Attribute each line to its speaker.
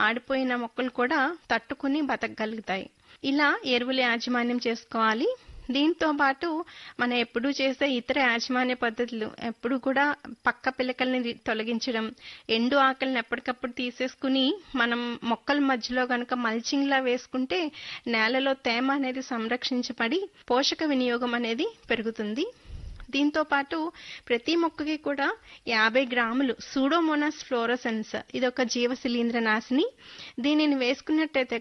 Speaker 1: వాడిపోయిన మొక్కలు కూడా తట్టుకుని బతకగలుగుతాయి ఇలా ఎరువుల యాజమాన్యం చేసుకోవాలి దీంతో పాటు మనం ఎప్పుడూ చేసే ఇతర యాజమాన్య పద్ధతులు ఎప్పుడు కూడా పక్క పిలకల్ని రి- తొలగించడం ఎండు ఆకులను ఎప్పటికప్పుడు తీసేసుకుని మనం మొక్కల మధ్యలో గనక మల్చింగ్ లా వేసుకుంటే నేలలో తేమ అనేది సంరక్షించబడి పోషక వినియోగం అనేది పెరుగుతుంది దీంతో పాటు ప్రతి మొక్కకి కూడా యాభై గ్రాములు సూడోమోనాస్ ఫ్లోరోసెన్స్ ఇది ఒక జీవ శిలీంద్ర నాశిని దీనిని వేసుకున్నట్టయితే